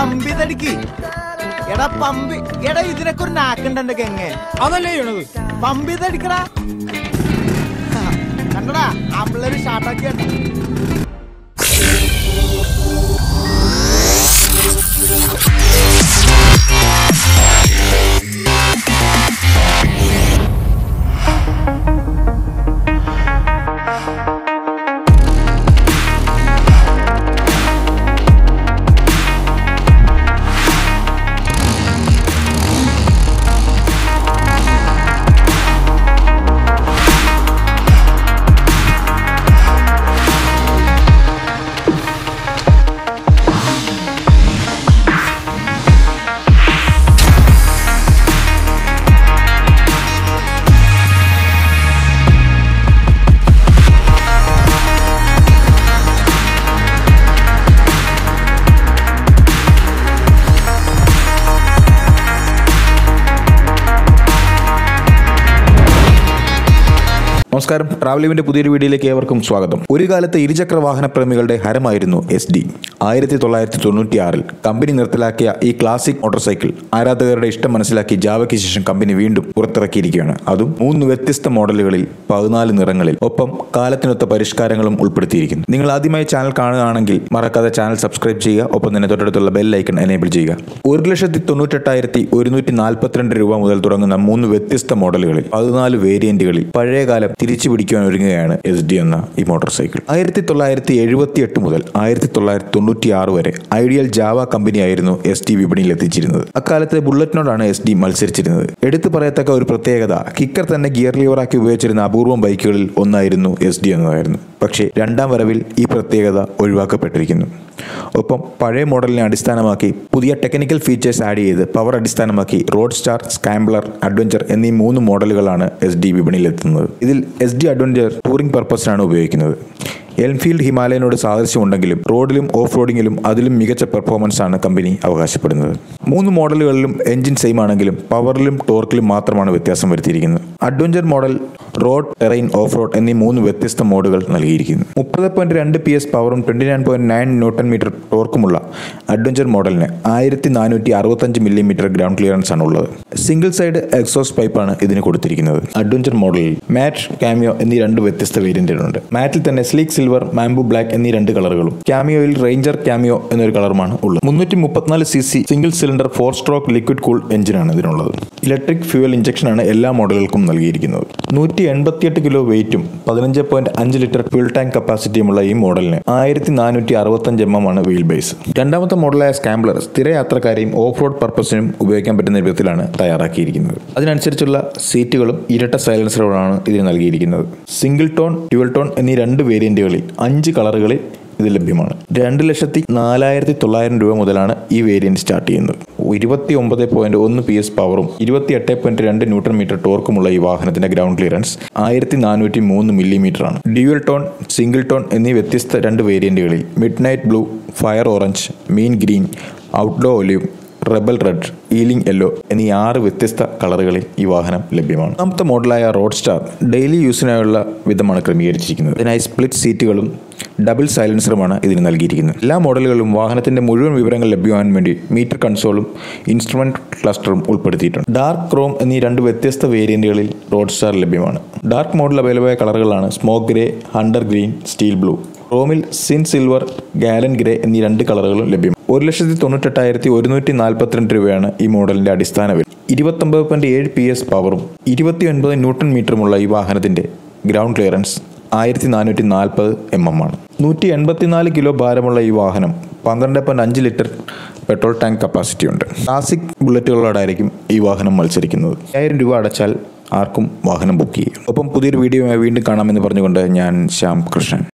pump ഇതടിക്ക് എടാ pump എടാ ഇതിനൊക്കെ ഒരു നാക്കുണ്ട് എന്റെ ഗംഗെ അതല്ലേ ചെയ്യണത് പമ്പ് ഇതടിക്കടാ കണ്ടടാ ആ പിള്ളേര് ഷാർട്ടാക്കിയാണ് നമസ്കാരം ട്രാവലിവിന്റെ പുതിയൊരു വീഡിയോയിലേക്ക് ഏവർക്കും സ്വാഗതം ഒരു കാലത്ത് ഇരുചക്ര വാഹന പ്രേമികളുടെ ഹരമായിരുന്നു എസ് ഡി ആയിരത്തി തൊള്ളായിരത്തി തൊണ്ണൂറ്റി ആറിൽ കമ്പനി നിർത്തലാക്കിയ ഈ ക്ലാസിക് മോട്ടോർ സൈക്കിൾ ആരാധകരുടെ ഇഷ്ടം മനസ്സിലാക്കി ജാവയ്ക്ക് ശേഷം കമ്പനി വീണ്ടും പുറത്തിറക്കിയിരിക്കുകയാണ് അതും മൂന്ന് വ്യത്യസ്ത മോഡലുകളിൽ പതിനാല് നിറങ്ങളിൽ ഒപ്പം കാലത്തിനൊത്ത പരിഷ്കാരങ്ങളും ഉൾപ്പെടുത്തിയിരിക്കുന്നു നിങ്ങൾ ആദ്യമായി ചാനൽ കാണുകയാണെങ്കിൽ മറക്കാതെ ചാനൽ സബ്സ്ക്രൈബ് ചെയ്യുക ഒപ്പം തന്നെ തൊട്ടടുത്തുള്ള ബെൽ ഐക്കൺ എനേബിൾ ചെയ്യുക ഒരു ലക്ഷത്തി തൊണ്ണൂറ്റെട്ടായിരത്തി ഒരുന്നൂറ്റി നാൽപ്പത്തിരണ്ട് രൂപ മുതൽ തുടങ്ങുന്ന മൂന്ന് വ്യത്യസ്ത മോഡലുകളിൽ പതിനാല് വേരിയന്റുകളിൽ പഴയകാലം തിരിച്ചു പിടിക്കുവാൻ ഒരുങ്ങുകയാണ് എസ് ഡി എന്ന ഈ മോട്ടോർ സൈക്കിൾ ആയിരത്തി തൊള്ളായിരത്തി എഴുപത്തി എട്ട് മുതൽ ആയിരത്തി തൊള്ളായിരത്തി തൊണ്ണൂറ്റി ആറ് വരെ ഐഡിയൽ ജാവ കമ്പനിയായിരുന്നു എസ് ഡി വിപണിയിൽ എത്തിച്ചിരുന്നത് അക്കാലത്ത് ബുള്ളറ്റിനോടാണ് എസ് ഡി മത്സരിച്ചിരുന്നത് എടുത്തു പറയത്തക്ക ഒരു പ്രത്യേകത കിക്കർ തന്നെ ഗിയർ ലിവറാക്കി ഉപയോഗിച്ചിരുന്ന അപൂർവം ബൈക്കുകളിൽ ഒന്നായിരുന്നു എസ് ഡി എന്നതായിരുന്നു പക്ഷേ രണ്ടാം വരവിൽ ഈ പ്രത്യേകത ഒഴിവാക്കപ്പെട്ടിരിക്കുന്നു ഒപ്പം പഴയ മോഡലിനെ അടിസ്ഥാനമാക്കി പുതിയ ടെക്നിക്കൽ ഫീച്ചേഴ്സ് ആഡ് ചെയ്ത് പവർ അടിസ്ഥാനമാക്കി റോഡ് സ്റ്റാർ സ്കാംബ്ലർ അഡ്വഞ്ചർ എന്നീ മൂന്ന് മോഡലുകളാണ് എസ് ഡി വിപണിയിൽ എത്തുന്നത് ഇതിൽ എസ് ഡി അഡ്വഞ്ചർ ടൂറിംഗ് പർപ്പസിനാണ് ഉപയോഗിക്കുന്നത് എൻഫീൽഡ് ഹിമാലയനോട് സാദൃശ്യമുണ്ടെങ്കിലും റോഡിലും ഓഫ് റോഡിങ്ങിലും അതിലും മികച്ച പെർഫോമൻസ് ആണ് കമ്പനി അവകാശപ്പെടുന്നത് മൂന്ന് മോഡലുകളിലും എഞ്ചിൻ സെയിം ആണെങ്കിലും പവറിലും ടോർക്കിലും മാത്രമാണ് വ്യത്യാസം വരുത്തിയിരിക്കുന്നത് Adventure model road terrain off road എന്നീ മൂന്ന് വ്യത്യസ്ത മോഡുകൾ നൽകിയിരിക്കുന്നു മുപ്പത് പോയിന്റ് രണ്ട് പി എസ് പവറും twenty nine point nine newton metre ടോർക്കുമുള്ള അഡ്വഞ്ചർ മോഡലിന് ആയിരത്തി നാനൂറ്റി അറുപത്തഞ്ച് മില്ലിമീറ്റർ ഗ്രൗണ്ട് ക്ലിയറൻസ് ആണ് ഉള്ളത് സിംഗിൾ സൈഡ് എക്സോസ് പൈപ്പാണ് ഇതിന് കൊടുത്തിരിക്കുന്നത് അഡ്വഞ്ചർ മോഡലിൽ മാറ്റ് കാമിയോ എന്നീ രണ്ട് വ്യത്യസ്ത വേരിയന്റുകളുണ്ട് മാറ്റിൽ തന്നെ സ്ലീക്ക് സിൽവർ മാംബു ബ്ലാക്ക് എന്നീ രണ്ട് കളറുകളും ക്യാമിയോയിൽ റേഞ്ചർ ക്യാമിയോ എന്നൊരു കളറുമാണ് ഉള്ളത് മുന്നൂറ്റി മുപ്പത്തിനാല് C C single cylinder four stroke liquid cool എഞ്ചിനാണ് ഇതിനുള്ളത് ഇലക്ട്രിക് ഫ്യൂവൽ ഇഞ്ചക്ഷനാണ് എല്ലാ മോഡലുകൾക്കും നൽകിയിരിക്കുന്നത് നൂറ്റി എൺപത്തിയെട്ട് കിലോ വെയിറ്റും പതിനഞ്ച് പോയിന്റ് അഞ്ച് ലിറ്റർ ഫ്യൂൽ ടാങ്ക് കപ്പാസിറ്റിയുമുള്ള ഈ മോഡലിന് ആയിരത്തി നാനൂറ്റി അറുപത്തഞ്ച് എം എം ആണ് വീൽ ബേസ് രണ്ടാമത്തെ മോഡലായ സ്കാംബ്ലർ സ്ഥിര യാത്രക്കാരെയും ഓഫ് റോഡ് പർപ്പസിനും ഉപയോഗിക്കാൻ പറ്റുന്ന വിധത്തിലാണ് തയ്യാറാക്കിയിരിക്കുന്നത് അതിനനുസരിച്ചുള്ള സീറ്റുകളും ഇരട്ട സൈലൻസറുകളാണ് ഇതിന് നൽകിയിരിക്കുന്നത് സിംഗിൾ ടോൺ ഡ്യുവൽ ടോൺ എന്നീ രണ്ട് വേരിയന്റുകളിൽ അഞ്ച് കളറുകളിൽ ഇത് ലഭ്യമാണ് രണ്ട് ലക്ഷത്തി നാലായിരത്തി തൊള്ളായിരം രൂപ മുതലാണ് ഈ വേരിയന്റ് സ്റ്റാർട്ട് ചെയ്യുന്നത് ഇരുപത്തി ഒമ്പത് പോയിന്റ് ഒന്ന് പി എസ് പവറും ഇരുപത്തി എട്ട് പോയിന്റ് രണ്ട് ന്യൂട്രൺ മീറ്റർ ടോർക്കുമുള്ള ഈ വാഹനത്തിന്റെ ഗ്രൗണ്ട് ക്ലിയറൻസ് ആയിരത്തി നാനൂറ്റി മൂന്ന് മില്ലിമീറ്റർ ആണ് ഡ്യുവൽ ടോൺ സിംഗിൾ ടോൺ എന്നീ വ്യത്യസ്ത രണ്ട് വേരിയന്റുകളിൽ midnight blue fire orange mean green outlaw olive rebel red yelling yellow എന്നീ ആറ് വ്യത്യസ്ത കളറുകളിൽ ഈ വാഹനം ലഭ്യമാണ് ഒന്നാമത്തെ മോഡലായ റോഡ് സ്റ്റാർ ഡെയിലി യൂസിനായുള്ള വിധമാണ് ക്രമീകരിച്ചിരിക്കുന്നത് ഇതിനായി സ്പ്ലിറ്റ് സീറ്റുകളും ഡബിൾ സൈലൻസറുമാണ് ഇതിന് നൽകിയിരിക്കുന്നത് എല്ലാ മോഡലുകളിലും വാഹനത്തിന്റെ മുഴുവൻ വിവരങ്ങൾ ലഭ്യമാകാൻ വേണ്ടി മീറ്റർ കൺസോളും ഇൻസ്ട്രുമെന്റ് ക്ലസ്റ്ററും ഉൾപ്പെടുത്തിയിട്ടുണ്ട് ഡാർക്ക് ക്രോം എന്നീ രണ്ട് വ്യത്യസ്ത വേരിയന്റുകളിൽ റോഡ് സ്റ്റാർ ലഭ്യമാണ് ഡാർക്ക് മോഡൽ അവൈലബിളായ കളറുകളാണ് smoke grey hunter green steel blue ക്രോമിൽ സിൻ സിൽവർ ഗാലൻ ഗ്രേ എന്നീ രണ്ട് കളറുകളും ലഭ്യമാണ് ഒരു ലക്ഷത്തി തൊണ്ണൂറ്റെട്ടായിരത്തി ഒരുന്നൂറ്റി നാൽപ്പത്തിരണ്ട് രൂപയാണ് ഈ മോഡലിന്റെ അടിസ്ഥാന വില ഇരുപത്തൊമ്പത് പോയിന്റ് ഏഴ് പി എസ് പവറും ഇരുപത്തി ഒൻപത് ന്യൂട്ടൺ മീറ്ററുമുള്ള ഈ വാഹനത്തിന്റെ ഗ്രൗണ്ട് ക്ലിയറൻസ് ആയിരത്തി നാനൂറ്റി നാൽപ്പത് എം എം ആണ് നൂറ്റി എൺപത്തിനാല് കിലോ ഭാരമുള്ള ഈ വാഹനം പന്ത്രണ്ട് പോയിന്റ് അഞ്ച് ലിറ്റർ പെട്രോൾ ടാങ്ക് കപ്പാസിറ്റി ഉണ്ട് ക്ലാസിക് ബുള്ളറ്റുകളോടായിരിക്കും ഈ വാഹനം മത്സരിക്കുന്നത് അയ്യായിരം രൂപ അടച്ചാൽ ആർക്കും വാഹനം ബുക്ക് ചെയ്യും ഒപ്പം പുതിയൊരു വീഡിയോയുമായി വീണ്ടും കാണാമെന്ന് പറഞ്ഞുകൊണ്ട് ഞാൻ ശ്യാം കൃഷ്ണൻ